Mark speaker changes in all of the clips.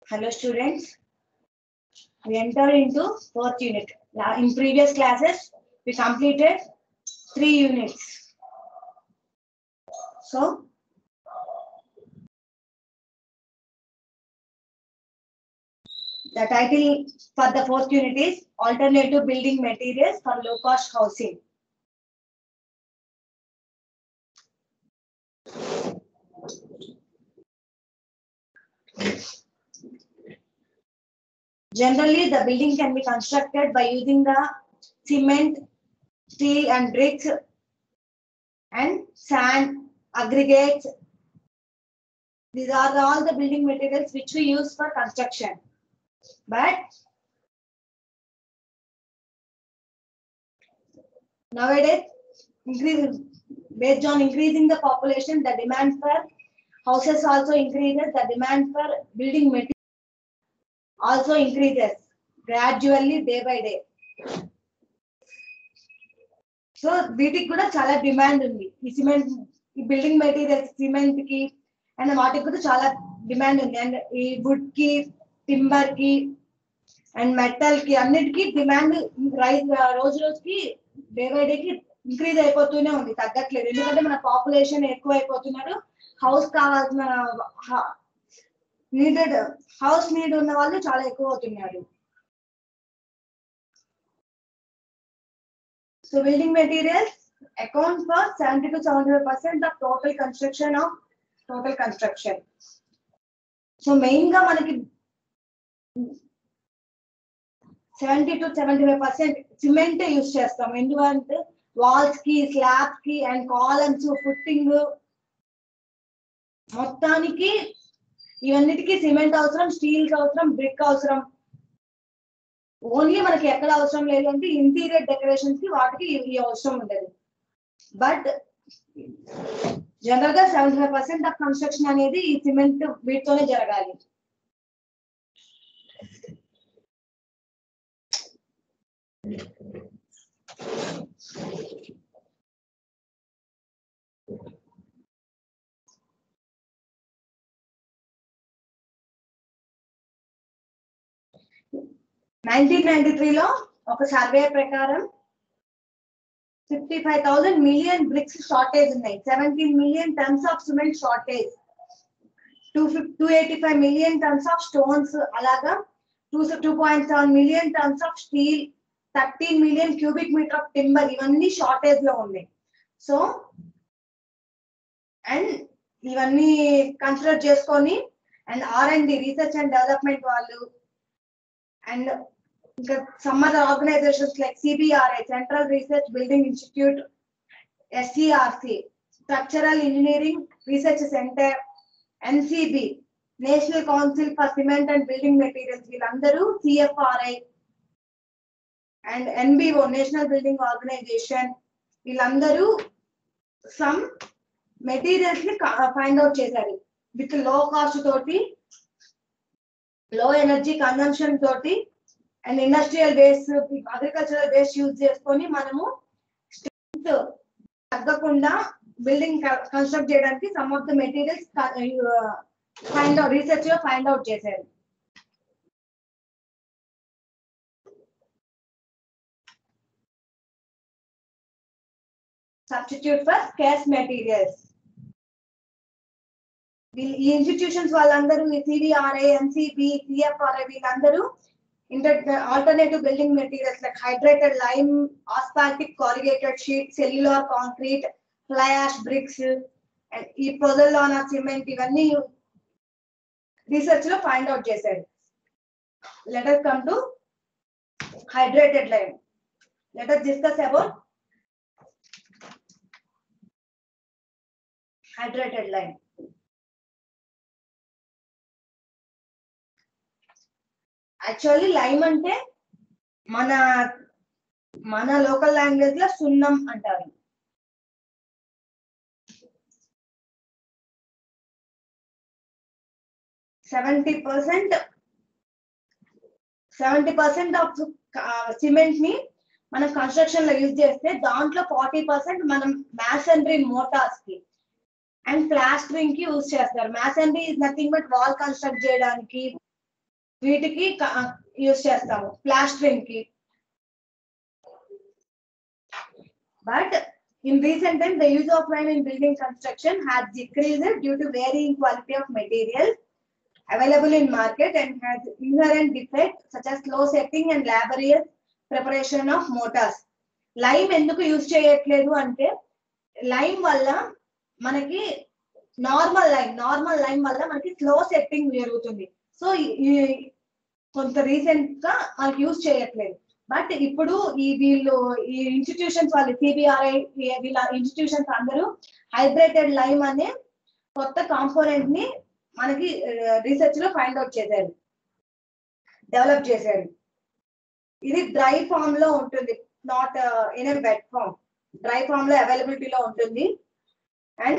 Speaker 1: Hello students. We enter into fourth unit. La- In previous classes, we completed three units. So. The title for the fourth unit is Alternative Building Materials for Low Cost Housing. Generally, the building can be constructed by using the cement, steel and bricks and sand, aggregates. These are all the building materials which we use for construction. But nowadays, increase, based on increasing the population, the demand for houses also increases, the demand for building materials also increases gradually day by day. So వీటికి కూడా చాలా demand ఉంది ఈ cement ఈ building materials cement కి and వాటికి కూడా చాలా డిమాండ్ ఉంది అండ్ ఈ వుడ్ కి టింబర్ కి అండ్ మెటల్ కి అన్నిటికీ డిమాండ్ రైజ్ రోజు రోజుకి డే బై డే కి ఇంక్రీజ్ అయిపోతూనే ఉంది తగ్గట్లేదు ఎందుకంటే మన పాపులేషన్ ఎక్కువ అయిపోతున్నారు హౌస్ కావాల్సిన నీడెడ్ హౌస్ నీడ్ ఉన్న వాళ్ళు చాలా ఎక్కువ అవుతున్నారు so building materials account for seventy to seventy five percent of total construction of total construction so main గా మనకి seventy to seventy five percent cement use చేస్తాం ఎందుకంటే వాల్స్ కి స్లాబ్ కి అండ్ కాలమ్స్ ఫుట్టింగ్ మొత్తానికి ఇవన్నిటికీ సిమెంట్ అవసరం steel అవసరం బ్రిక్ అవసరం ఓన్లీ మనకి ఎక్కడ అవసరం లేదు అంటే ఇంటీరియర్ డెకరేషన్స్ కి వాటికి ఈ అవసరం ఉండదు బట్ జనరల్ గా seventy five percent of construction అనేది ఈ సిమెంట్ వీటితోనే జరగాలి నైన్టీన్ నైన్టీ త్రీలో ఒక సర్వే ప్రకారం fifty five thousand million bricks shortage ఉన్నాయి seventeen million tons of cement shortage two two eighty five million tons of stones అలాగా two two point seven million tons of steel thirteen million cubic metre of timber ఇవన్నీ shortage లో ఉన్నాయి so and ఇవన్నీ consider చేసుకొని and R and D research and development వాళ్ళు and ఇంకా some other organisations like CBRI central research building institute SCRC structural engineering research centre NCB national council for cement and building materials వీళ్ళందరూ CFRI and NBO national building organisation వీళ్ళందరూ some materials ని find out చేశారు with low cost తోటి low energy consumption తోటి and industrial waste agricultural waste use చేసుకొని మనము strength తగ్గకుండా building construct చేయడానికి some of the materials find out research లో ఫైండ్ అవుట్ చేశారు సబ్స్టిట్యూట్ ఫర్ స్కేర్స్ మెటీరియల్స్ వీళ్ళు ఈ ఇన్స్టిట్యూషన్స్ వాళ్ళందరూ సిబిఆర్ఐ ఎన్సిబి సిఎఫ్ఆర్ఐ వీళ్ళందరూ inter alternative building materials like hydrated lime asphaltic corrugated sheet cellular concrete fly ash bricks ఈ pozzolana cement ఇవన్నీ research లో find out చేశారు later come to hydrated lime later discuss about hydrated lime actually lime అంటే మన మన local language లో సున్నం అంటారు seventy percent seventy percent of cement ని మనం కన్స్ట్రక్షన్ లో యూజ్ చేస్తే దాంట్లో ఫార్టీ పర్సెంట్ మనం మ్యాసనరీ మోటార్స్ కి అండ్ ప్లాస్టరింగ్ కి యూజ్ చేస్తారు masonry is nothing but wall construct చేయడానికి వీటికి యూస్ చేస్తాము ప్లాస్టరింగ్ కి but in recent times the use of lime in building construction has decreased due to varying quality of materials available in market and has inherent defects such as slow setting and laborious preparation of mortars lime ఎందుకు use చేయట్లేదు అంటే lime వల్ల మనకి normal lime normal lime వల్ల మనకి slow setting జరుగుతుంది so కొంత recent గా మనకి యూజ్ చేయట్లేదు బట్ ఇప్పుడు ఈ వీళ్ళు ఈ ఇన్స్టిట్యూషన్స్ వాళ్ళు సిబిఆర్ఐ వీళ్ళ ఇన్స్టిట్యూషన్స్ అందరూ హైబ్రేటెడ్ లైమ్ అనే కొత్త కాంపోనెంట్ ని మనకి రీసెర్చ్ లో ఫైండ్ అవుట్ చేశారు డెవలప్ చేశారు ఇది డ్రై ఫామ్ లో ఉంటుంది not in a wet form dry form లో అవైలబిలిటీలో ఉంటుంది and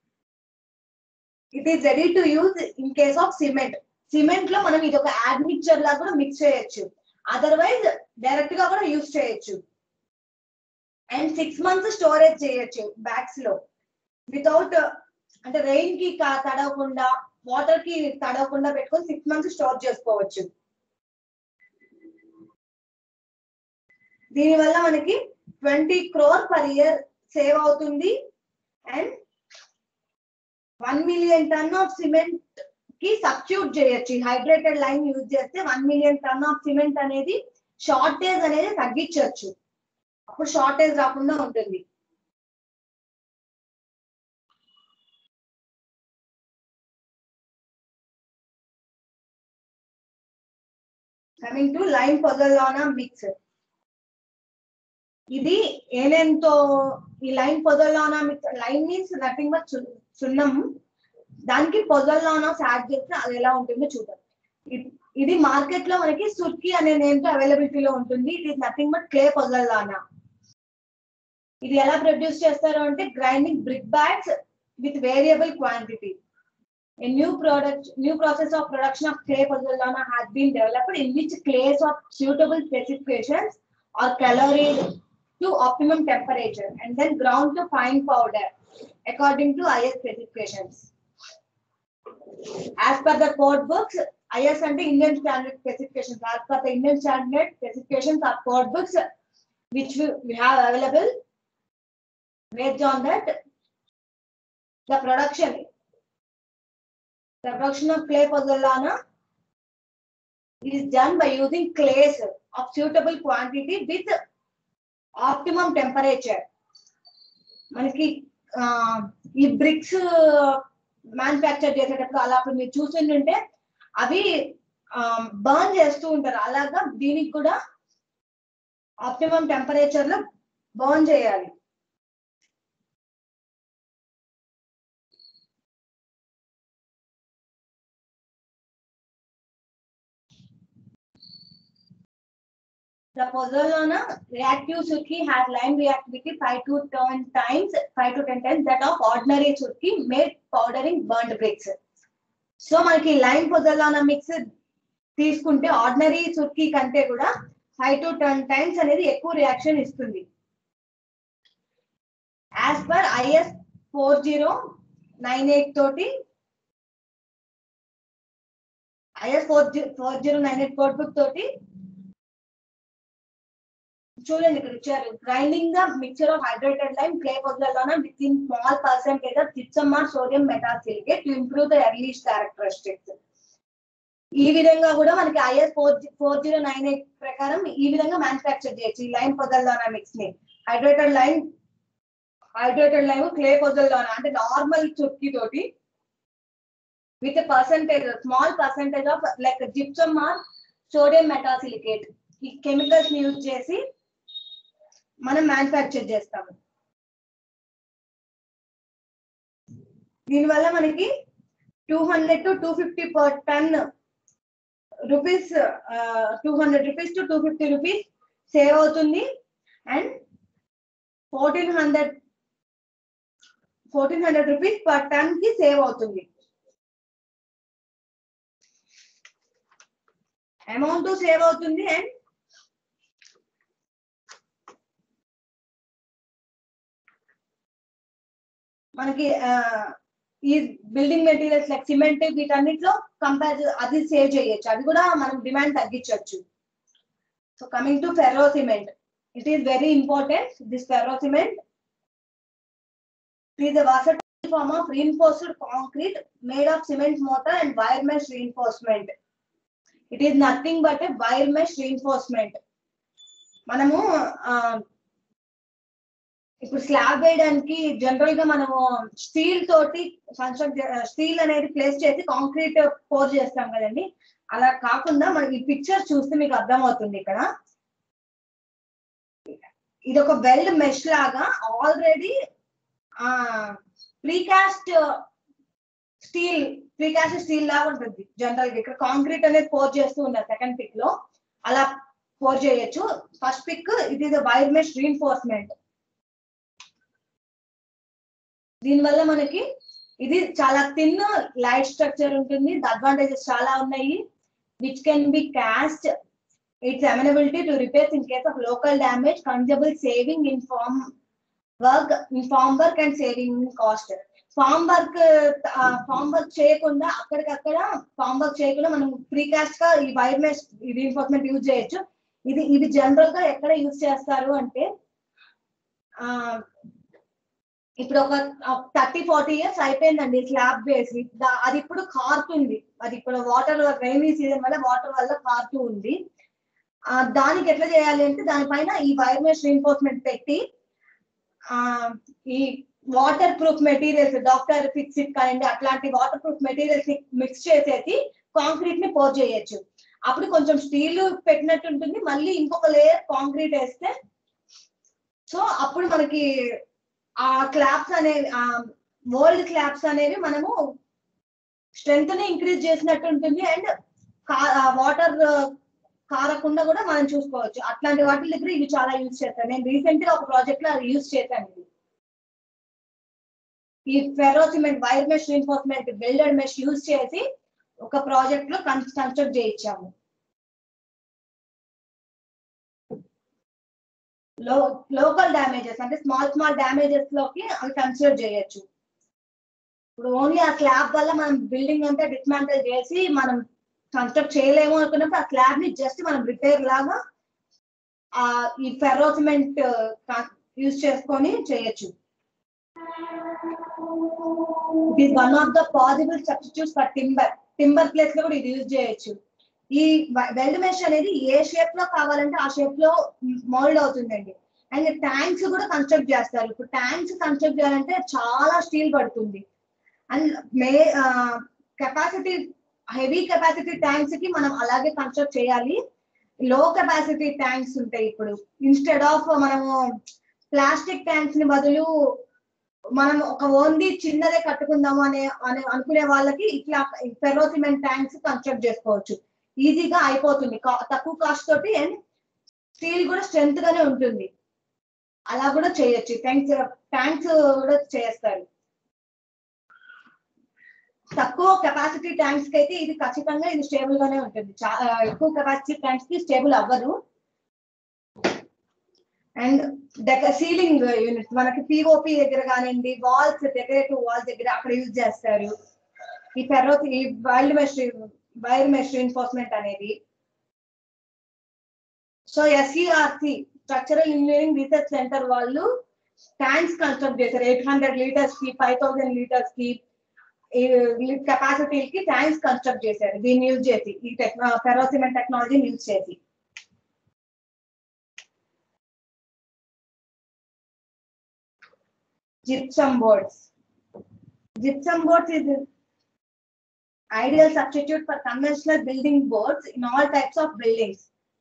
Speaker 1: it is ready to use in case of cement cement లో మనం ఇది ఒక యాడ్మిక్చర్ లాగా కూడా మిక్స్ చేయొచ్చు అదర్వైజ్ డైరెక్ట్ గా కూడా యూజ్ చేయొచ్చు అండ్ సిక్స్ మంత్స్ స్టోరేజ్ చేయొచ్చు బ్యాగ్స్ లో వితౌట్ అంటే రెయిన్ కి కా- తడవకుండా వాటర్ కి తడవకుండా పెట్టుకొని సిక్స్ మంత్స్ స్టోర్ చేసుకోవచ్చు దీనివల్ల మనకి twenty crore per year save అవుతుంది and one million ton of cement కి సబ్స్టిట్యూట్ చేయొచ్చు హైడ్రేటెడ్ లైన్ యూజ్ చేస్తే one million ton of cement అనేది షార్టేజ్ అనేది తగ్గించవచ్చు అప్పుడు షార్టేజ్ రాకుండా ఉంటుంది coming to lime pozzolana mix ఇది ఏనేంతో ఈ lime pozzolana mix lime means nothing but సున్నం దానికి పొదల్లోనాస్ యాడ్ చేస్తే అది ఎలా ఉంటుందో చూద్దాం ఇ- ఇది మార్కెట్ లో మనకి సుర్కి అనే నేమ్ తో అవైలబిలిటీలో ఉంటుంది it is nothing but clay pozzolana ఇది ఎలా ప్రొడ్యూస్ చేస్తారు అంటే grinding brickbats with variable quantity A new product, new process of production of clay pozzolana has been developed in which clays of suitable specifications are caloried to optimum temperature and then ground to fine powder according to IS specifications. As per the code books, IS and the Indian standard specifications, as per the Indian standard specifications are code books which we, we have available. Based on that, the production the production of clay pozzolana is done by using clays of suitable quantity with optimum temperature. మనకి ఆ, ఈ bricks manufacture చేసేటప్పుడు అలా అప్పుడు మీరు చూస్తుంటే అవి burn చేస్తూ ఉంటారు అలాగా దీనికి కూడా ఆప్టిమం టెంపరేచర్ లో బర్న్ చేయాలి The pozzolana reactive surki has lime reactivity 5 to 10 times, 5 to 10 times that of ordinary surki made powdering burnt bricks. So మనకి లైమ్ పొజల్లానా మిక్స్ తీసుకుంటే ఆర్డినరీ సుర్కి కంటే కూడా ఫైవ్ టు టెన్ టైమ్స్ అనేది ఎక్కువ reaction ఇస్తుంది as per IS four zero nine eight తోటి IS four four zero nine eight code book తోటి చూడండి ఇక్కడ ఇచ్చారు grinding the mixture of hydrated lime clay pozzolana with in small percentage of gypsum or sodium metasilicate to improve the earlies characteristics ఈ విధంగా కూడా మనకి IS four four zero nine eight ప్రకారం ఈ విధంగా మ్యానుఫ్యాక్చర్ చేయొచ్చు ఈ లైమ్ పొజల్లోన మిక్స్ ని hydrated lime hydrated lime clay pozzolana అంటే నార్మల్ చుక్కి తోటి with percentage small percentage of like gypsum or sodium metasilicate ఈ కెమికల్స్ ని యూజ్ చేసి మనం మ్యానుఫ్యాక్చర్ చేస్తాము దీనివల్ల మనకి two hundred to two fifty per ton rupees two hundred rupees to two fifty rupees save అవుతుంది and fourteen hundred fourteen hundred rupees per ton కి save అవుతుంది అమౌంట్ సేవ్ అవుతుంది అండ్ మనకి ఆ, ఈ బిల్డింగ్ మెటీరియల్స్ లైక్ సిమెంట్ వీటన్నిటిలో compare అది save చేయొచ్చు అది కూడా మనం డిమాండ్ తగ్గించవచ్చు so coming to ferro cement it is very important this ferro cement is a versatile form of reinforced concrete made of cement mortar and wire mesh reinforcement. It is nothing but a wire mesh reinforcement. మనము ఆ, ఇప్పుడు slab వేయడానికి general గా మనము steel తోటి construct steel అనేది place చేసి concrete pour చేస్తాం కదండి అలా కాకుండా మనకి ఈ పిక్చర్ చూస్తే మీకు అర్థమవుతుంది ఇక్కడ ఇది ఒక వెల్డ్ మెష్ లాగా already precast steel precast steel లాగా ఉంటుంది జనరల్ గా ఇక్కడ కాంక్రీట్ అనేది పోర్ చేస్తూ ఉన్నారు సెకండ్ పిక్ లో అలా పోర్ చేయొచ్చు first pic it is wire mesh reinforcement దీనివల్ల మనకి ఇది చాలా థిన్ లైట్ స్ట్రక్చర్ ఉంటుంది అడ్వాంటేజెస్ చాలా ఉన్నాయి which can be cast its amenability to repairs in case of local damage considerable saving in form work form work and saving in cost form work form work చేయకుండా అక్కడికక్కడ form work చేయకుండా మనం precast గా ఈ wire mesh reinforcement use చేయొచ్చు ఇది ఇది general గా ఎక్కడ యూజ్ చేస్తారు అంటే ఆ ఇప్పుడు ఒక థర్టీ ఫార్టీ ఇయర్స్ అయిపోయిందండి స్లాబ్ వేసి దా- అది ఇప్పుడు కారుతుంది అది ఇప్పుడు వాటర్ రైనీ సీజన్ వల్ల వాటర్ వల్ల కారుతూ ఉంది ఆ దానికి ఎట్లా చేయాలి అంటే దానిపైన ఈ వైర్ మెష్ రీఎన్ఫోర్స్మెంట్ పెట్టి ఆ ఈ waterproof materials Doctor Fixit కానివ్వండి అట్లాంటి వాటర్ ప్రూఫ్ మెటీరియల్స్ ని మిక్స్ చేసేసి కాంక్రీట్ ని పోర్ చేయొచ్చు అప్పుడు కొంచెం స్టీల్ పెట్టినట్టు ఉంటుంది మళ్ళీ ఇంకొక లేయర్ కాంక్రీట్ వేస్తే సో అప్పుడు మనకి ఆ క్లాప్స్ అనేవి ఆ వరల్డ్ క్లాప్స్ అనేవి మనము స్ట్రెంగ్త్ ని ఇంక్రీజ్ చేసినట్టు ఉంటుంది అండ్ వాటర్ కారకుండా కూడా మనం చూసుకోవచ్చు అట్లాంటి వాటి దగ్గర ఇవి చాలా యూజ్ చేస్తాను నేను రీసెంట్ గా ఒక ప్రాజెక్ట్ లో అది యూజ్ చేశాను ఇది ఈ ferro cement wire mesh reinforcement welded mesh use చేసి ఒక ప్రాజెక్ట్ లో కన్స్ట్రక్ట్ చేయించాము లో లోకల్ డ్యామేజెస్ అంటే స్మాల్ స్మాల్ డ్యామేజెస్ లోకి అవి కన్సిడర్ చేయొచ్చు ఇప్పుడు ఓన్లీ ఆ స్లాబ్ వల్ల మనం బిల్డింగ్ అంతా డిస్మాంటల్ చేసి మనం కన్స్ట్రక్ట్ చేయలేము అనుకున్నప్పుడు ఆ స్లాబ్ ని జస్ట్ మనం రిపేర్ లాగా ఆ ఈ ఫెర్రో సిమెంట్ యూజ్ చేసుకొని చేయొచ్చు it is one of the possible substitutes for timber timber place లో కూడా ఇది యూజ్ చేయొచ్చు ఈ వెల్డ్ మెష్ అనేది ఏ షేప్ లో కావాలంటే ఆ షేప్ లో మోల్డ్ అవుతుందండి అండ్ ట్యాంక్స్ కూడా కన్స్ట్రక్ట్ చేస్తారు ఇప్పుడు ట్యాంక్స్ కన్స్ట్రక్ట్ చేయాలంటే చాలా స్టీల్ పడుతుంది and may capacity heavy capacity tanks కి మనం అలాగే కన్స్ట్రక్ట్ చేయాలి లో కెపాసిటీ ట్యాంక్స్ ఉంటాయి ఇప్పుడు ఇన్స్టెడ్ ఆఫ్ మనము ప్లాస్టిక్ ట్యాంక్స్ ని బదులు మనం ఒక ఓన్లీ చిన్నదే కట్టుకుందాము అనే అనే అనుకునే వాళ్ళకి ఇట్లా ఫెర్రో సిమెంట్ ట్యాంక్స్ కన్స్ట్రక్ట్ చేసుకోవచ్చు ఈజీగా అయిపోతుంది కా- తక్కువ కాస్ట్ తోటి అండ్ స్టీల్ కూడా స్ట్రెంత్ గానే ఉంటుంది అలా కూడా చేయొచ్చు ట్యాంక్స్ ట్యాంక్స్ కూడా చేస్తారు తక్కువ కెపాసిటీ ట్యాంక్స్ కి అయితే ఇది ఖచ్చితంగా ఇది స్టేబుల్ గానే ఉంటుంది చా- ఆ, ఎక్కువ కెపాసిటీ ట్యాంక్స్ కి స్టేబుల్ అవ్వదు అండ్ డెక సీలింగ్ యూనిట్ మనకి పిఓపి దగ్గర కానివ్వండి వాల్స్ డెకరేటివ్ వాల్స్ దగ్గర అక్కడ యూజ్ చేస్తారు ఈ ఫెర్రో ఈ weld mesh wire mesh enforcement అనేది so SERC structural engineering research centre వాళ్ళు ట్యాంక్స్ కన్స్ట్రక్ట్ చేశారు ఎయిట్ హండ్రెడ్ లీటర్స్ కి ఫైవ్ థౌసండ్ లీటర్స్ కి కెపాసిటీ కి ట్యాంక్స్ కన్స్ట్రక్ట్ చేశారు దీన్ని యూజ్ చేసి ఈ టెక్నా ఫెరోసిమెంట్ టెక్నాలజీని యూజ్ చేసి gypsum boards. Gypsum boards is an ideal substitute for conventional building boards in all types of buildings.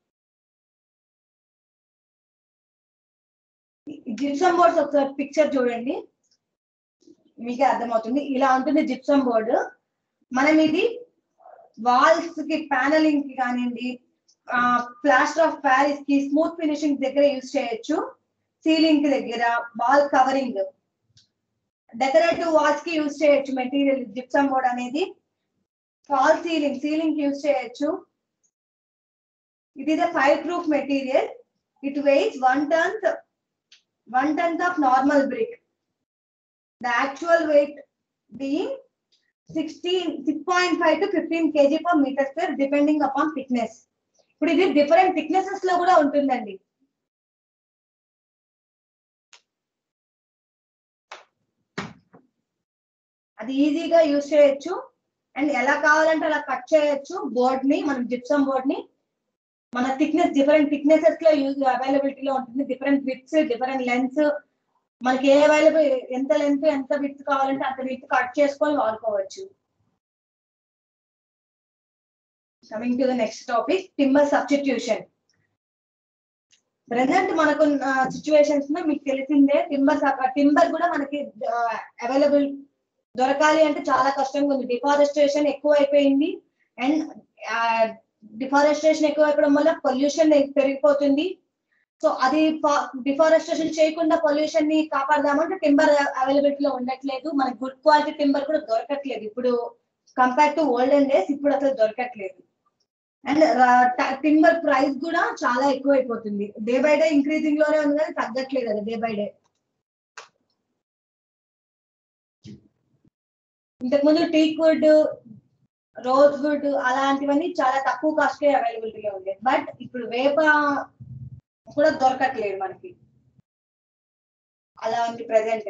Speaker 1: Gypsum boards ఒకసారి పిక్చర్ చూడండి మీకే అర్థమవుతుంది ఇలా ఉంటుంది జిప్సమ్ బోర్డు మనం ఇది వాల్స్ కి ప్యానలింగ్ కి కానివ్వండి ప్లాస్టర్ ఆఫ్ ప్యారిస్ కి స్మూత్ ఫినిషింగ్ దగ్గర యూజ్ చేయొచ్చు సీలింగ్ కి దగ్గర వాల్ కవరింగ్ డెకరేటివ్ వాల్స్ కి యూజ్ చేయొచ్చు మెటీరియల్ జిప్సమ్ బోర్డ్ అనేది ఫాల్ సీలింగ్ సీలింగ్ కి యూజ్ చేయొచ్చు it is a fire proof material it weighs one tenth one tenth of normal brick the actual weight being 16 6.5 to 15 kg per meter square depending upon thickness ఇప్పుడు ఇది different thicknesses లో కూడా ఉంటుందండి అది ఈజీగా use చేయొచ్చు and ఎలా కావాలంటే అలా కట్ చేయొచ్చు బోర్డ్ ని మనం జిప్సమ్ బోర్డ్ ని మన థిక్నెస్ డిఫరెంట్ థిక్నెసెస్ లో యూజ్ అవైలబిలిటీలో ఉంటుంది డిఫరెంట్ విడ్స్ డిఫరెంట్ లెన్స్ మనకి ఏ అవైలబుల్ ఎంత లెంత్ ఎంత విత్ కావాలంటే అంత విత్ కట్ చేసుకొని వాడుకోవచ్చు coming to the next topic timber substitution present మనకు సిచ్యువేషన్స్ లో మీకు తెలిసిందే టింబర్ టింబర్ కూడా మనకి అవైలబుల్ దొరకాలి అంటే చాలా కష్టంగా ఉంది డిఫారెస్టేషన్ ఎక్కువ అయిపోయింది అండ్ డిఫారెస్టేషన్ ఎక్కువ అయిపోవడం వల్ల పొల్యూషన్ పెరిగిపోతుంది సో అది డిఫారెస్టేషన్ చేయకుండా పొల్యూషన్ ని కాపాడదామంటే టింబర్ అవైలబిలిటీలో ఉండట్లేదు మనకి గుడ్ క్వాలిటీ టింబర్ కూడా దొరకట్లేదు ఇప్పుడు కంపేర్ టు ఓల్డెన్ డేస్ ఇప్పుడు అసలు దొరకట్లేదు అండ్ టింబర్ ప్రైస్ కూడా చాలా ఎక్కువ అయిపోతుంది డే బై డే ఇంక్రీజింగ్ లోనే ఉంది కానీ తగ్గట్లేదు అది డే బై డే ఇంతకు ముందు టీక్ వుడ్ రోజ్ వుడ్ అలాంటివన్నీ చాలా తక్కువ కాస్ట్ కే అవైలబిలిటీలో ఉండేది బట్ ఇప్పుడు వేప కూడా దొరకట్లేదు మనకి అలా ఉంది ప్రెసెంట్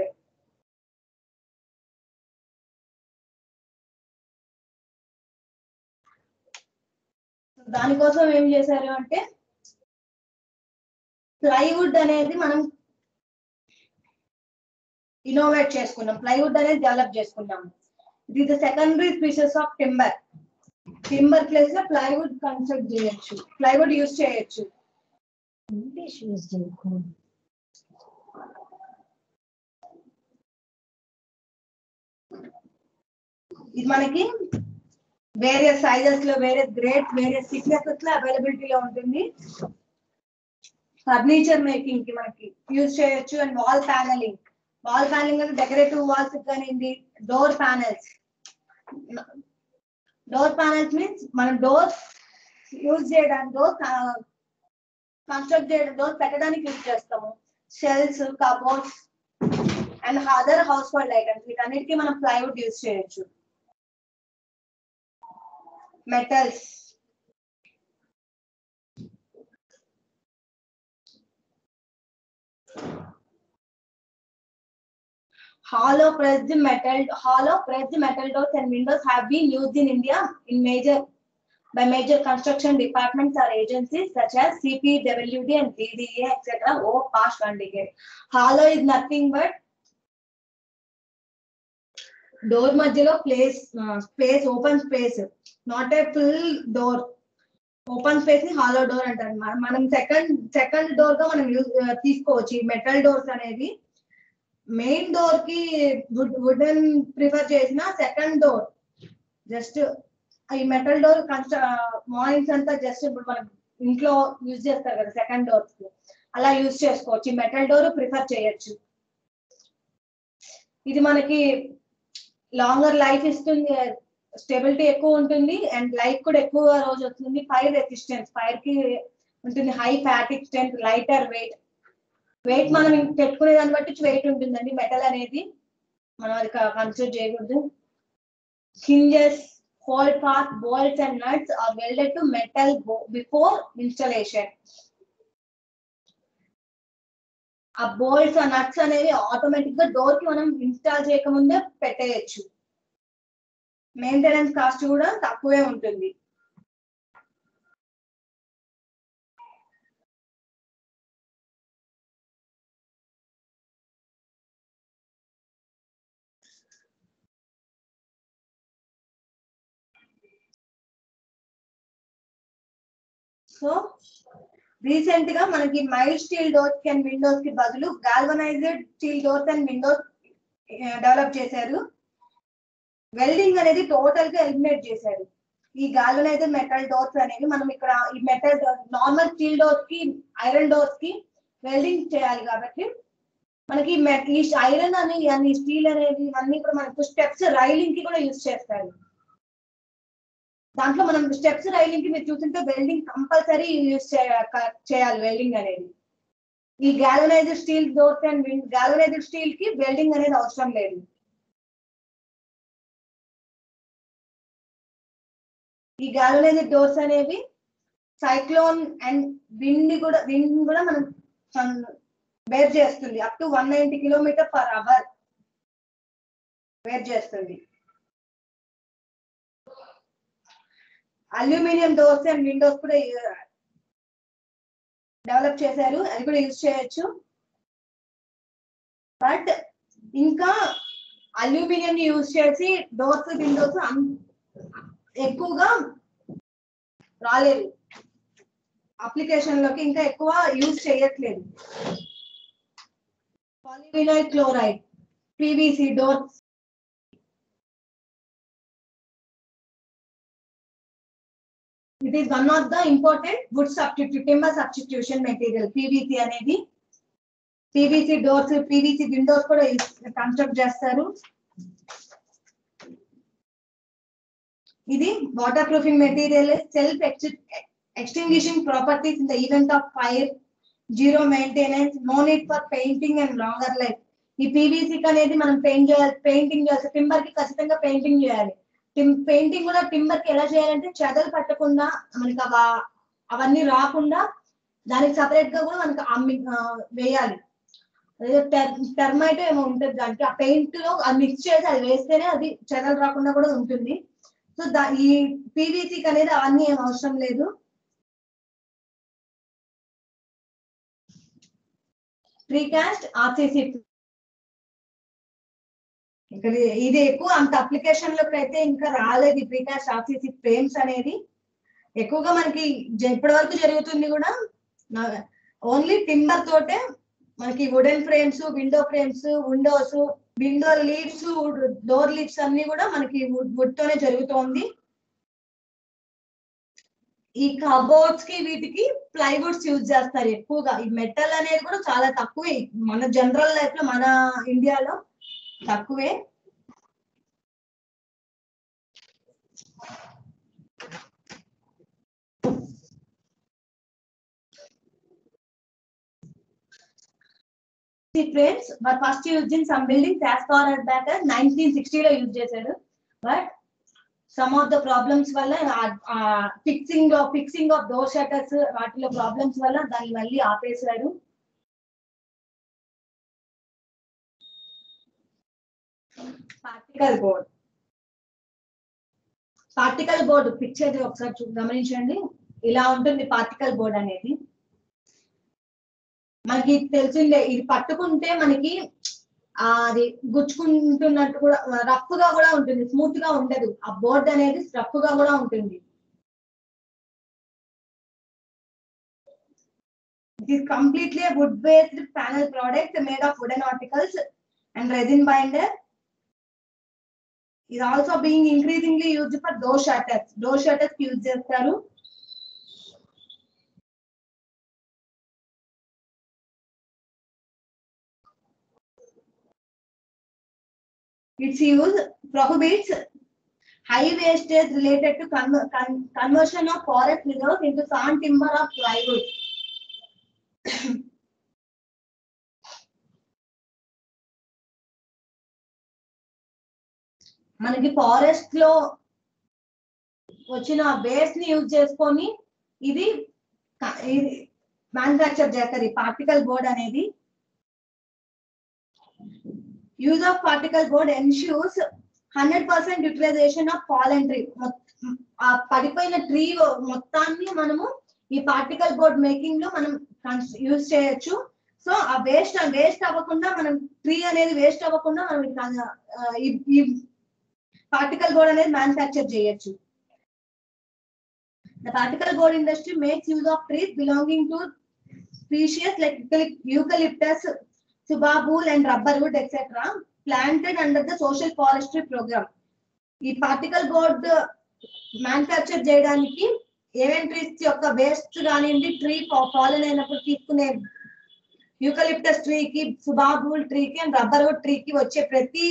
Speaker 1: దానికోసం ఏం చేశారు అంటే ప్లైవుడ్ అనేది మనం ఇన్నోవేట్ చేసుకున్నాం ప్లైవుడ్ అనేది డెవలప్ చేసుకున్నాం it is the secondary species of timber timber place లో ప్లైవుడ్ కన్స్ట్రక్ట్ చేయొచ్చు ప్లైవుడ్ యూజ్ చేయొచ్చు
Speaker 2: ఇంగ్లీష్ యూజ్ చేయకూడదు
Speaker 1: ఇది మనకి వేరియస్ సైజెస్ లో వేరియస్ గ్రేడ్స్ వేరియస్ థిక్నెసెస్ లో అవైలబిలిటీలో ఉంటుంది ఫర్నిచర్ మేకింగ్ కి మనకి యూజ్ చేయొచ్చు and wall panelling wall panelling అంటే డెకరేటివ్ వాల్స్ కానివ్వండి door panels door panels means మనం డోర్స్ యూజ్ చేయడానికి డోర్ కన్స్ట్రక్ట్ చేయడం డోర్ పెట్టడానికి యూజ్ చేస్తాము shelves cupboards and other house household items వీటన్నిటికీ మనం ప్లైవుడ్ యూజ్ చేయొచ్చు metals hollow pressed metal hollow pressed metal doors and windows have been used in India in major by major construction departments or agencies such as CPWD and DDA etc. over past one decade. Hollow is nothing but door మధ్యలో place space open space not a full door open space ని hollow door అంటారు మన- మనం second second door గా మనం use తీసుకోవచ్చు ఈ metal doors అనేది మెయిన్ డోర్ కి వుడ్ వుడెన్ ప్రిఫర్ చేసిన సెకండ్ డోర్ జస్ట్ ఈ మెటల్ డోర్ కన్స్ట్ర మార్నింగ్స్ అంతా జస్ట్ ఇప్పుడు మనం ఇంట్లో యూజ్ చేస్తారు కదా సెకండ్ డోర్స్ కి అలా యూజ్ చేసుకోవచ్చు ఈ మెటల్ డోర్ ప్రిఫర్ చేయొచ్చు ఇది మనకి లాంగర్ లైఫ్ ఇస్తుంది స్టెబిలిటీ ఎక్కువ ఉంటుంది అండ్ లైఫ్ కూడా ఎక్కువ రోజు వస్తుంది ఫైర్ రెసిస్టెన్స్ ఫైర్ కి ఉంటుంది high fatigue strength lighter weight weight మనం ఇంక పెట్టుకునే దాన్ని బట్టి వెయిట్ ఉంటుందండి మెటల్ అనేది మనం అది కన్సిడర్ చేయకూడదు hinges hole path bolts and nuts are welded to metal before installation ఆ బోల్ట్స్ ఆ నట్స్ అనేవి ఆటోమేటిక్ గా డోర్ కి మనం ఇన్స్టాల్ చేయకముందే పెట్టేయచ్చు మెయింటెనెన్స్ కాస్ట్ కూడా తక్కువే ఉంటుంది సో రీసెంట్ గా మనకి mild steel doors and windows కి బదులు galvanised steel doors and windows develop చేశారు వెల్డింగ్ అనేది టోటల్ గా ఎలిమినేట్ చేశారు ఈ గాల్వనైజ్డ్ మెటల్ డోర్స్ అనేవి మనం ఇక్కడ ఈ మెటల్ నార్మల్ స్టీల్ డోర్స్ కి ఐరన్ డోర్స్ కి వెల్డింగ్ చేయాలి కాబట్టి మనకి మెట్ ఈ ఐరన్ అని అన్ని స్టీల్ అనేది ఇవన్నీ కూడా మనకు స్టెప్స్ రైలింగ్ కి కూడా యూజ్ చేస్తారు దాంట్లో మనం స్టెప్స్ రైలింగ్ కి మీరు చూస్తుంటే వెల్డింగ్ కంపల్సరీ యూజ్ చేయాలి వెల్డింగ్ అనేది ఈ galvanised steel doors and galvanised steel కి వెల్డింగ్ అనేది అవసరం లేదు ఈ గాల్వనైజ్డ్ డోర్స్ అనేవి సైక్లోన్ అండ్ విండ్ కూడా విండ్ కూడా మనం బేర్ చేస్తుంది up to one ninety kilometre per hour bear చేస్తుంది అల్యూమినియం డోర్స్ అండ్ విండోస్ కూడా డెవలప్ చేశారు అది కూడా యూజ్ చేయొచ్చు బట్ ఇంకా అల్యూమినియం యూజ్ చేసి డోర్స్ విండోస్ ఎక్కువగా రాలేదు అప్లికేషన్ లోకి ఇంకా ఎక్కువ యూజ్ చేయట్లేదు polyvinyl chloride PVC doors it is one of the important wood substitute timber substitution material PVC అనేది పివిసి డోర్స్ పివిసి విండోస్ కూడా కన్స్ట్రక్ట్ చేస్తారు ఇది water proofing material self extinguishing properties in the event of fire zero maintenance no need for painting and longer life ఈ PVC అనేది మనం paint చేయాలి painting చేయాలి timber కి ఖచ్చితంగా పెయింటింగ్ చేయాలి పెయింటింగ్ కూడా టింబర్ కి ఎలా చేయాలంటే చెదలు పట్టకుండా మనకి అవ- అవన్నీ రాకుండా దానికి సపరేట్ గా కూడా మనకి అమ్మి ఆ, వేయాలి టర్మైట్ ఏమో ఉంటుంది దానికి ఆ పెయింట్ లో అది మిక్స్ చేసి అది వేస్తేనే అది చెదలు రాకుండా కూడా ఉంటుంది సో దా ఈ పీవీసీకి అనేది అవన్నీ ఏం అవసరం లేదు ప్రీకాస్ట్ ఆర్సీసీ ఇక్కడ ఇది ఎక్కువ అంత అప్లికేషన్ లోకి అయితే ఇంకా రాలేదు ఈ ప్రీకాస్ట్ ఆర్సీసీ ఫ్రేమ్స్ అనేది ఎక్కువగా మనకి జ- ఇప్పటి వరకు జరుగుతుంది కూడా ఓన్లీ టింబర్ తోటే మనకి wooden frames window frames windows window leaves door leaves అన్ని కూడా మనకి వుడ్ తోనే జరుగుతోంది ఈ కబోర్డ్స్ కి వీటికి ప్లైవుడ్స్ యూజ్ చేస్తారు ఎక్కువగా ఈ మెటల్ అనేది కూడా చాలా తక్కువే మన జనరల్ లైఫ్ లో మన ఇండియాలో తక్కువే frames but first use in some buildings as far at back nineteen సిక్స్టీలో యూజ్ చేశారు but some of the problems వల్ల ఫిక్సింగ్ లో ఫిక్సింగ్ ఆఫ్ డోర్ షటర్స్ వాటిలో ప్రాబ్లమ్స్ వల్ల దాన్ని మళ్ళీ ఆపేశారు particle board particle board picture ఒకసారి చూ- గమనించండి ఇలా ఉంటుంది పార్టికల్ బోర్డ్ అనేది మనకి తెలిసిందే ఇది పట్టుకుంటే మనకి ఆ, అది గుచ్చుకుంటున్నట్టు కూడా రఫ్ గా కూడా ఉంటుంది స్మూత్ గా ఉండదు ఆ బోర్డ్ అనేది రఫ్ గా కూడా ఉంటుంది it is completely wood based panel product made of wooden articles and resin binder ఇది also being increasingly used for door shutters door shutters use చేస్తారు its use prohibits high wastage related to con- con- conversion of forest reserves into sawn timber or plywood. మనకి forest లో వచ్చిన waste ని use చేసుకొని ఇది క- ఇది manufacture చేస్తారు ఈ పార్టికల్ బోర్డ్ అనేది use of particle board ensures hundred percent utilisation of fallen tree ఆ పడిపోయిన ట్రీ మొత్తాన్ని మనము ఈ పార్టికల్ బోర్డ్ మేకింగ్ లో మనం యూజ్ చేయొచ్చు సో ఆ వేస్ట్ వేస్ట్ అవ్వకుండా మనం ట్రీ అనేది వేస్ట్ అవ్వకుండా మనం ఇది, ఆ, ఈ- ఈ పార్టికల్ బోర్డ్ అనేది మ్యానుఫ్యాక్చర్ చేయొచ్చు the particle board industry makes use of trees belonging to species like eucalyptus subabul and rubber wood etcetera planted under the social forestry programme ఈ పార్టికల్ బోర్డ్ మ్యానుఫ్యాక్చర్ చేయడానికి ఏమేం ట్రీస్ యొక్క వేస్ట్ కానివ్వండి tree fallen అయినప్పుడు తీసుకునే eucalyptus ట్రీకి సుబాబూల్ ట్రీకి and rubber wood ట్రీకి వచ్చే ప్రతి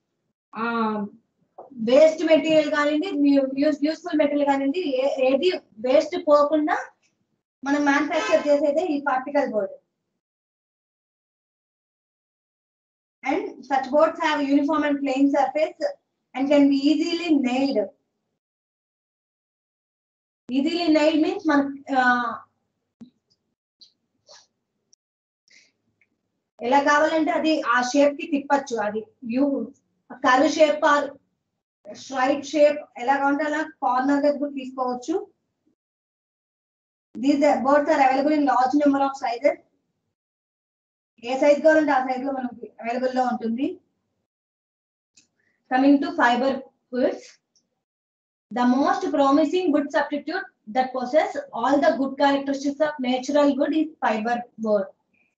Speaker 1: వేస్ట్ మెటీరియల్ కానివ్వండి యూస్ఫుల్ మెటీరియల్ కానివ్వండి ఏ- ఏది వేస్ట్ పోకుండా మనం మ్యానుఫ్యాక్చర్ చేసేదే ఈ particle board and such boards have uniform and plain surface and can be easily nailed. Easily nail means మన ఎలా కావాలంటే అది ఆ షేప్ కి తిప్పచ్చు అది U curve shape or straight shape ఎలా కావాలంటే అలా కార్నర్ దగ్గర తీసుకోవచ్చు these boards are available in large number of sizes ఏ సైజ్ కావాలంటే ఆ సైజ్ లో మనకి అవైలబుల్ లో ఉంటుంది coming to fibre boards the most promising wood substitute that possess all the good characteristics of natural wood is fiber board.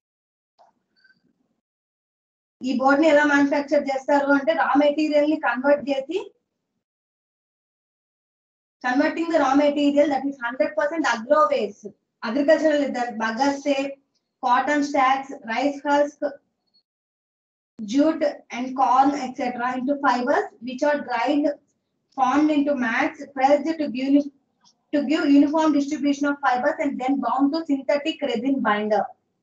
Speaker 1: ఈ board ని ఎలా మ్యానుఫ్యాక్చర్ చేస్తారు అంటే రా మెటీరియల్ ని కన్వర్ట్ చేసి converting the raw material that is hundred percent agro waste agricultural bagasse cotton stalks rice husk jute and corn etc into fibers which are dried formed into mats pressed to give to give uniform distribution of fibers and then bound to synthetic resin binder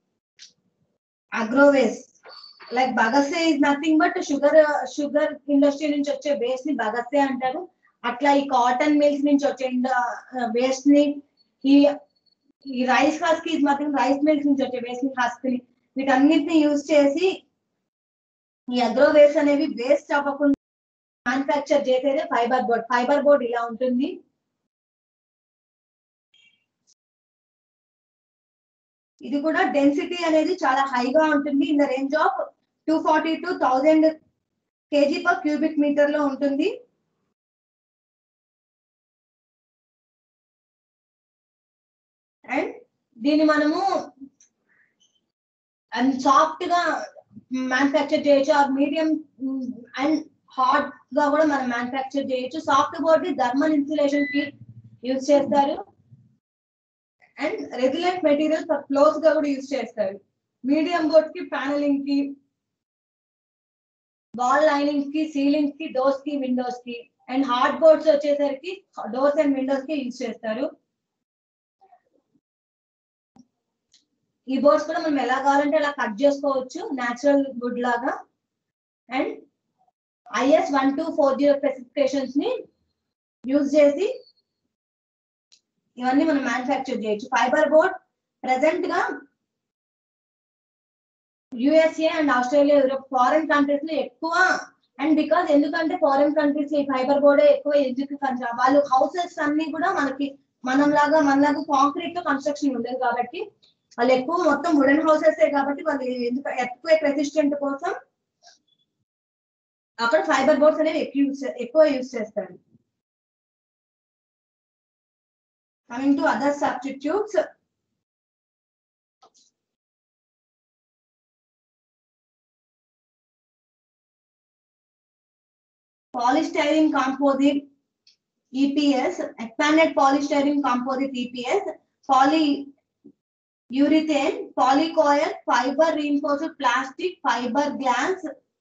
Speaker 1: agro waste like bagasse is nothing but sugar sugar industry నుంచి వచ్చే waste ని bagasse అంటారు అట్లా ఈ cotton mills నుంచి వచ్చే waste ని ఈ ఈ rice husk is nothing rice mills నుంచి వచ్చే వేస్ట్ ని హస్క్ ని వీటన్నిటిని యూజ్ చేసి ఈ అగ్రో వేస్ట్ అనేవి వేస్ట్ అవ్వకుండా మ్యానుఫ్యాక్చర్ చేసేదే ఫైబర్ బోర్డ్ ఫైబర్ బోర్డ్ ఇలా ఉంటుంది ఇది కూడా డెన్సిటీ అనేది చాలా హైగా ఉంటుంది in the range of two forty to thousand KG per cubic metre లో ఉంటుంది అండ్ దీన్ని మనము అండ్ సాఫ్ట్ గా మ్యానుఫ్యాక్చర్ చేయొచ్చు ఆ మీడియం అండ్ హాట్ గా కూడా మనం మ్యానుఫ్యాక్చర్ చేయొచ్చు సాఫ్ట్ బోర్డ్ థర్మల్ ఇన్సులేషన్ కి యూజ్ చేస్తారు అండ్ రెగ్యులెంట్ మెటీరియల్ ఫర్ క్లోజ్ గా కూడా యూజ్ చేస్తారు మీడియం బోర్డ్ కి ప్యానలింగ్ కి వాల్ లైనింగ్ కి సీలింగ్ కి డోర్స్ కి విండోస్ కి అండ్ హార్డ్ బోర్డ్స్ వచ్చేసరికి డోర్స్ అండ్ విండోస్ కి యూజ్ చేస్తారు ఈ బోర్డ్స్ కూడా మనం ఎలా కావాలంటే అలా కట్ చేసుకోవచ్చు న్యాచురల్ వుడ్ లాగా and IS one two four zero specifications ని యూజ్ చేసి ఇవన్నీ మనం మ్యానుఫ్యాక్చర్ చేయొచ్చు ఫైబర్ బోర్డ్ ప్రెసెంట్ గా USA and Australia Europe foreign countries లో ఎక్కువ అండ్ బికాస్ ఎందుకంటే ఫారెన్ కంట్రీస్ లో ఈ ఫైబర్ బోర్డే ఎక్కువ ఎందుకు కన్స్ట్రక్ట్ వాళ్ళు హౌసెస్ అన్ని కూడా మనకి మనం లాగా మనలాగా కాంక్రీట్ తో కన్స్ట్రక్షన్ ఉండదు కాబట్టి వాళ్ళు ఎక్కువ మొత్తం వుడెన్ హౌసెస్ కాబట్టి వాళ్ళు ఎందుకు ఎక్కువ రెసిస్టెంట్ కోసం అక్కడ ఫైబర్ బోర్డ్స్ అనేవి ఎక్కువ యూస్ ఎక్కువ యూస్ చేస్తారు coming to other substitutes polystyrene composite EPS, expanded polystyrene composite EPS, poly urethane, polycoil, fiber reinforced plastic, fiber glass,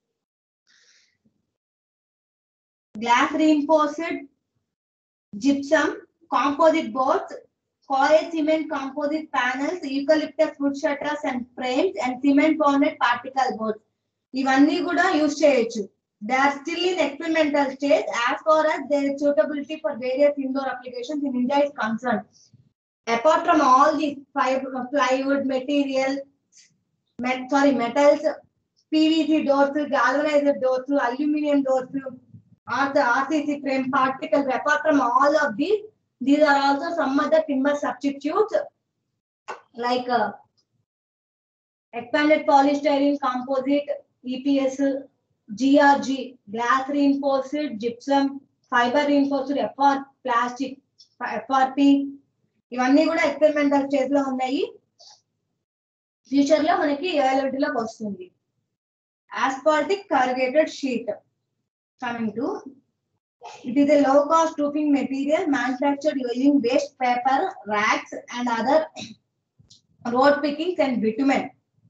Speaker 1: glass reinforced gypsum, composite boards, coil cement composite panels, eucalyptus wood shutters and frames, and cement bonded particle boards. ఇవన్నీ కూడా use చేయొచ్చు they are still in experimental stage as far as their suitability for various indoor applications in India is concerned. Apart from all these fiber, plywood material, met, sorry, metals, PVC doors, galvanized doors, aluminum doors, or the RCC frame particles, apart from all of these, these are also some other timber substitutes like uh, expanded polystyrene composite, EPS, GRG, glass reinforced gypsum, fiber reinforced FR, plastic, FRP ఇవన్నీ కూడా experimental stage లో ఉన్నాయి future లో మనకి అవైలబిలిటీలోకి వస్తుంది asphaltic corrugated sheet coming to it is a low cost roofing material manufactured using waste paper rags and other road pickings and bitumen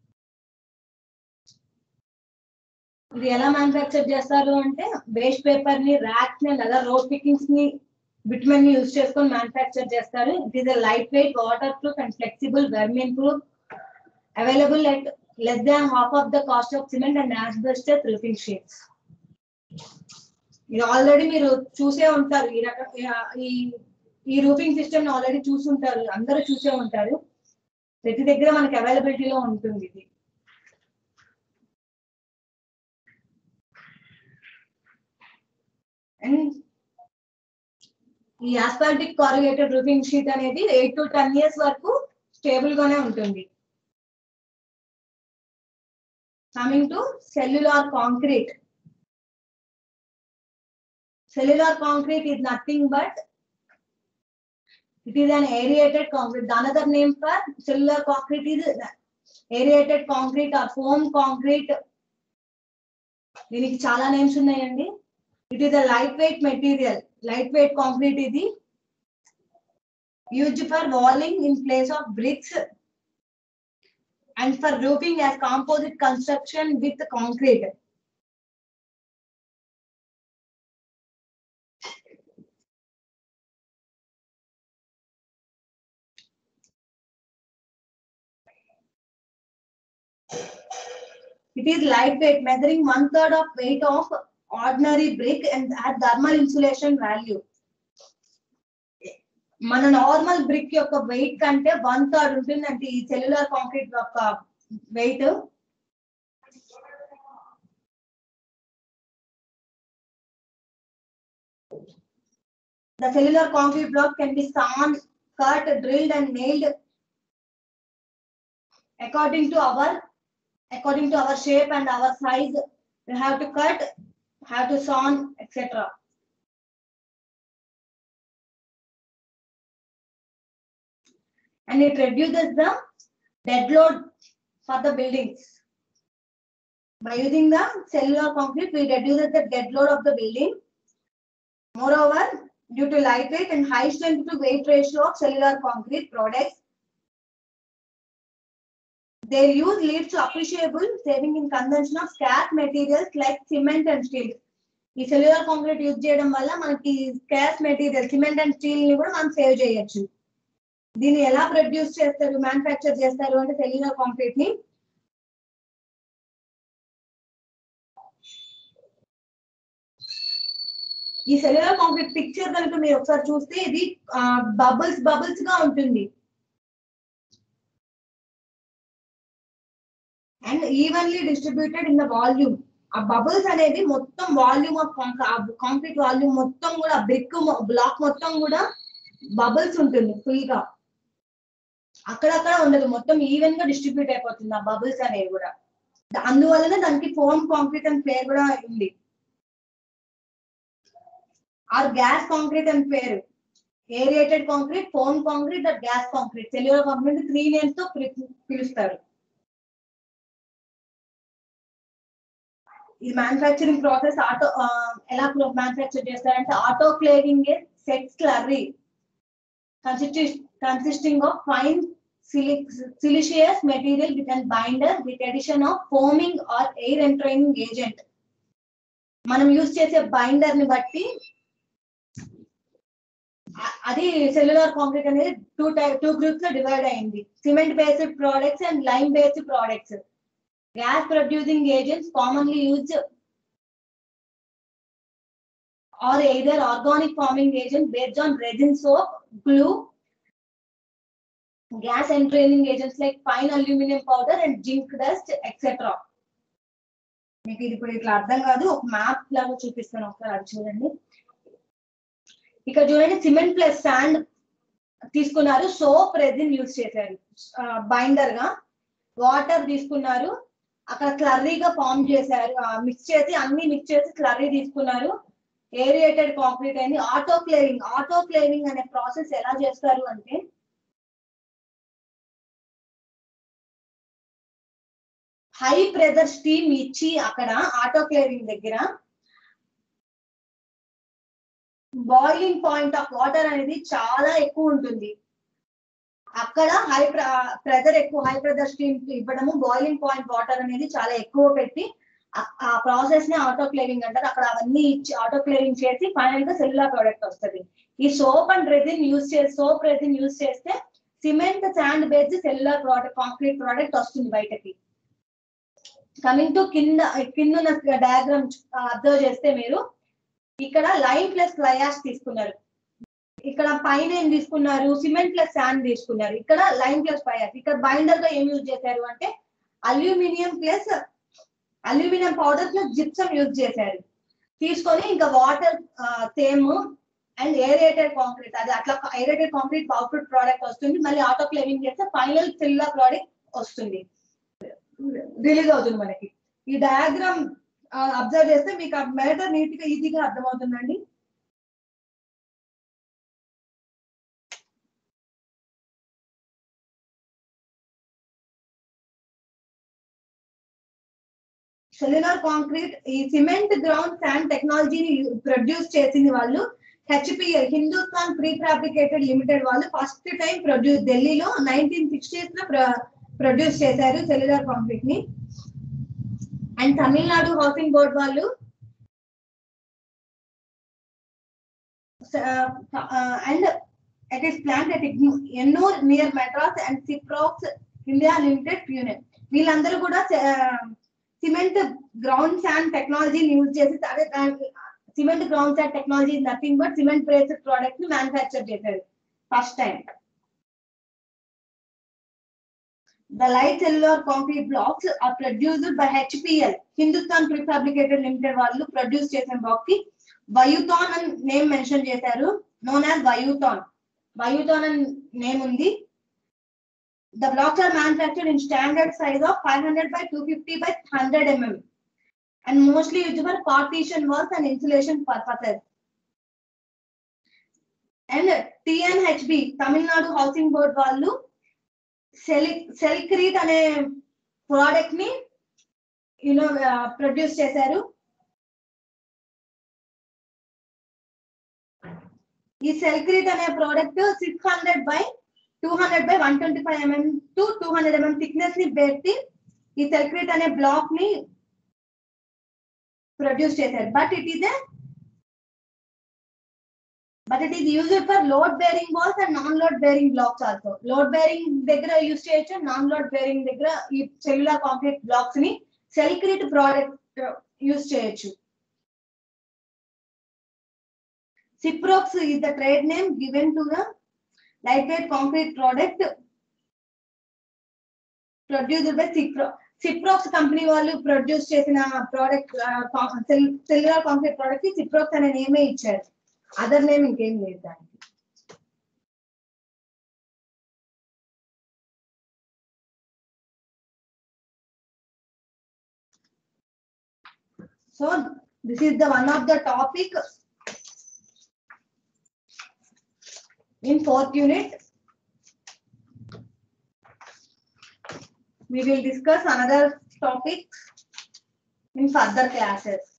Speaker 1: ఇది ఎలా మ్యానుఫ్యాక్చర్ చేస్తారు అంటే వేస్ట్ పేపర్ ని ర్యాక్స్ ని లేదా రోడ్ పికింగ్స్ ని బిట్మెన్ ని యూజ్ చేసుకొని మ్యానుఫ్యాక్చర్ చేస్తారు it is light weight water proof and flexible vermin proof available at less than half of the cost of cement and asbestos roofing sheets ఇది already మీరు చూసే ఉంటారు ఈ రకం ఈ ఈ రూఫింగ్ సిస్టమ్ ఆల్రెడీ చూసుంటారు అందరూ చూసే ఉంటారు ప్రతి దగ్గర మనకి అవైలబిలిటీలో ఉంటుంది ఇది అండ్ ఈ ఆస్పాల్టిక్ కార్యులేటెడ్ రూఫింగ్ షీట్ అనేది ఎయిట్ టు టెన్ ఇయర్స్ వరకు స్టేబుల్ గానే ఉంటుంది coming to cellular concrete cellular concrete is nothing but it is an aerated concrete. The another name for cellular concrete is aerated concrete or foam concrete. దీనికి చాలా names ఉన్నాయండి it is a light weight material light weight concrete ఇది used for walling in place of bricks and for roofing as composite construction with concrete It is lightweight, measuring one third of weight of ordinary brick and at thermal insulation value. మన normal brick యొక్క weight కంటే one third ఉంటుందంటే ఈ cellular concrete యొక్క weight The cellular concrete block can be sawn, cut, drilled and nailed according to our according to our shape and our size. We have to cut, have to sawn, etc. And it reduces the dead load for the buildings. By using the cellular concrete, we reduce the dead load of the building. Moreover, due to lightweight and high strength to weight ratio of cellular concrete products, their use leads to appreciable saving in consumption of scarce materials like cement and steel. ఈ cellular concrete use చేయడం వల్ల మనకి scarce material cement and steel ని కూడా మనం save చేయొచ్చు దీన్ని ఎలా ప్రొడ్యూస్ చేస్తారు మ్యానుఫ్యాక్చర్ చేస్తారు అంటే సెల్యులర్ కాంక్రీట్ ని ఈ సెల్యులర్ కాంక్రీట్ పిక్చర్ కనుక మీరు ఒకసారి చూస్తే ఇది బబుల్స్ బబుల్స్ గా ఉంటుంది and evenly distributed in the volume ఆ బబుల్స్ అనేది మొత్తం వాల్యూమ్ ఆఫ్ కాంక్రీట్ వాల్యూమ్ మొత్తం కూడా బ్రిక్ బ్లాక్ మొత్తం కూడా బబుల్స్ ఉంటుంది ఫుల్ గా అక్కడక్కడ ఉండదు మొత్తం ఈవెన్ గా డిస్ట్రిబ్యూట్ అయిపోతుంది ఆ బబుల్స్ అనేవి కూడా ద- అందువలన దానికి ఫోమ్ కాంక్రీట్ అని పేరు కూడా ఉంది ఆర్ గ్యాస్ కాంక్రీట్ అని పేరు aerated concrete foam concrete that gas concrete cellular concrete three names తో పిలు- పిలుస్తారు ఇది మ్యానుఫ్యాక్చరింగ్ ప్రాసెస్ ఆటో ఎలా మ్యానుఫ్యాక్చర్ చేస్తారంటే autoclaving set slurry consisting of fine siliceous material with and binder with addition of foaming or air entraining agent మనం use చేసే binder ని బట్టి అ- అది సెల్యులర్ కాంక్రీట్ అనేది టూ టైప్ టూ గ్రూప్స్ లో డివైడ్ అయింది cement based products and lime based products gas producing agents commonly used are either organic forming agent based on resin soap, glue, gas entraining agents like fine aluminum powder and zinc dust, etc. మీకు ఇది ఇప్పుడు ఇట్లా అర్థం కాదు ఒక map లాగా చూపిస్తాను ఒకసారి అది చూడండి ఇక్కడ చూడండి సిమెంట్ ప్లస్ శాండ్ తీసుకున్నారు సోప్ రెజిన్ యూజ్ చేశారు బైండర్ గా వాటర్ తీసుకున్నారు అక్కడ క్లర్రీగా ఫామ్ చేశారు మిక్స్ చేసి అన్ని మిక్స్ చేసి క్లర్రీ తీసుకున్నారు ఏరియేటెడ్ కాంక్రీట్ అయింది ఆటో క్లేవింగ్ ఆటో క్లేవింగ్ అనే ప్రాసెస్ ఎలా చేస్తారు అంటే హై ప్రెజర్ స్టీమ్ ఇచ్చి అక్కడ ఆటో క్లేవింగ్ దగ్గర బాయిలింగ్ పాయింట్ ఆఫ్ వాటర్ అనేది చాలా ఎక్కువ ఉంటుంది అక్కడ హై ప్రెజర్ ఎక్కువ హై ప్రెజర్ స్టీమ్ ఇవ్వడము బాయిలింగ్ పాయింట్ వాటర్ అనేది చాలా ఎక్కువ పెట్టి ఆ- ఆ ప్రాసెస్ ని ఆటో క్లేవింగ్ అంటారు అక్కడ అవన్నీ ఇచ్చి ఆటో క్లేవింగ్ చేసి ఫైనల్ గా సెల్యులర్ ప్రోడక్ట్ వస్తుంది ఈ సోప్ అండ్ రెజిన్ యూజ్ చేసి సోప్ రెజిన్ యూజ్ చేస్తే cement sand based cellular product concrete product వస్తుంది బయటకి కమింగ్ టు కింద కింద డయాగ్రామ్ అబ్జర్వ్ చేస్తే మీరు ఇక్కడ లైన్ ప్లస్ ఫ్లై యాష్ తీసుకున్నారు ఇక్కడ పైన ఏం తీసుకున్నారు సిమెంట్ ప్లస్ శాండ్ తీసుకున్నారు ఇక్కడ లైన్ ప్లస్ ఫైర్ ఇక్కడ బైండర్ గా ఏం యూజ్ చేశారు అంటే aluminium plus aluminium powder plus gypsum use చేశారు తీసుకొని ఇంకా వాటర్ తేమ్ అండ్ ఏరేటెడ్ కాంక్రీట్ అది అట్లా ఏరేటెడ్ కాంక్రీట్ అవుట్పుట్ ప్రోడక్ట్ వస్తుంది మళ్ళీ ఆటో క్లేవింగ్ చేస్తే ఫైనల్ ఫిల్లా ప్రోడక్ట్ వస్తుంది రిలీజ్ అవుతుంది మనకి ఈ డయాగ్రామ్ అబ్జర్వ్ చేస్తే మీకు ఆ మెథడ్ నీట్ గా ఈజీగా అర్థమవుతుందండి సెల్యులర్ కాంక్రీట్ ఈ సిమెంట్ గ్రౌండ్ శాండ్ టెక్నాలజీని ప్రొడ్యూస్ చేసింది వాళ్ళు HPL Hindustan prefabricated limited వాళ్ళు ఫస్ట్ టైం ప్రొడ్యూస్ ఢిల్లీలో నైన్టీన్ సిక్స్టీస్ లో ప్రొడ్యూస్ చేశారు సెల్యులర్ కాంక్రీట్ ని అండ్ తమిళనాడు హౌసింగ్ బోర్డ్ వాళ్ళు and it is planned at Ennur near Madras and Ciprox India Limited Pune. వీళ్ళందరూ కూడా సిమెంట్ గ్రౌండ్ శాండ్ టెక్నాలజీని use చేసి అదే cement ground sand technology nothing but cement based product ని manufacture చేశారు first time The light cellular concrete blocks are produced by HPL, Hindustan Prefabricated Limited వాళ్ళు produce చేసిన block కి వయుథాన్ అని నేమ్ మెన్షన్ చేశారు నోన్ యాజ్ వయుథాన్ వయుథాన్ అని నేమ్ ఉంది The blocks are manufactured in standard size of 500 by 250 by 100 mm and mostly used for partition walls and insulation purposes. And TNHB, Tamil Nadu Housing Board వాళ్ళు cell Celcrete అనే product ని you know produce చేశారు ఈ సెల్క్రీట్ అనే product six hundred by two hundred by one twenty five MM to two hundred MM thickness ని పెట్టి ఈ సెల్క్రీట్ అనే బ్లాక్ ని ప్రొడ్యూస్ చేశారు but it is but it is used for load bearing walls and non load bearing blocks also load bearing దగ్గర use చేయొచ్చు non load bearing దగ్గర ఈ సెల్యులర్ కాంక్రీట్ బ్లాక్స్ ని సెల్క్రీట్ ప్రోడక్ట్ యూజ్ చేయొచ్చు Siporex is the trade name given to the lightweight concrete product produced by Cipro. Siporex company వాళ్ళు produce చేసిన product cellular concrete product కి Siporex అనే నేమే ఇచ్చారు అదర్ నేమ్ ఇంకేం లేదు దానికి So this is the one of the topic in fourth unit. We will discuss another topic in further classes.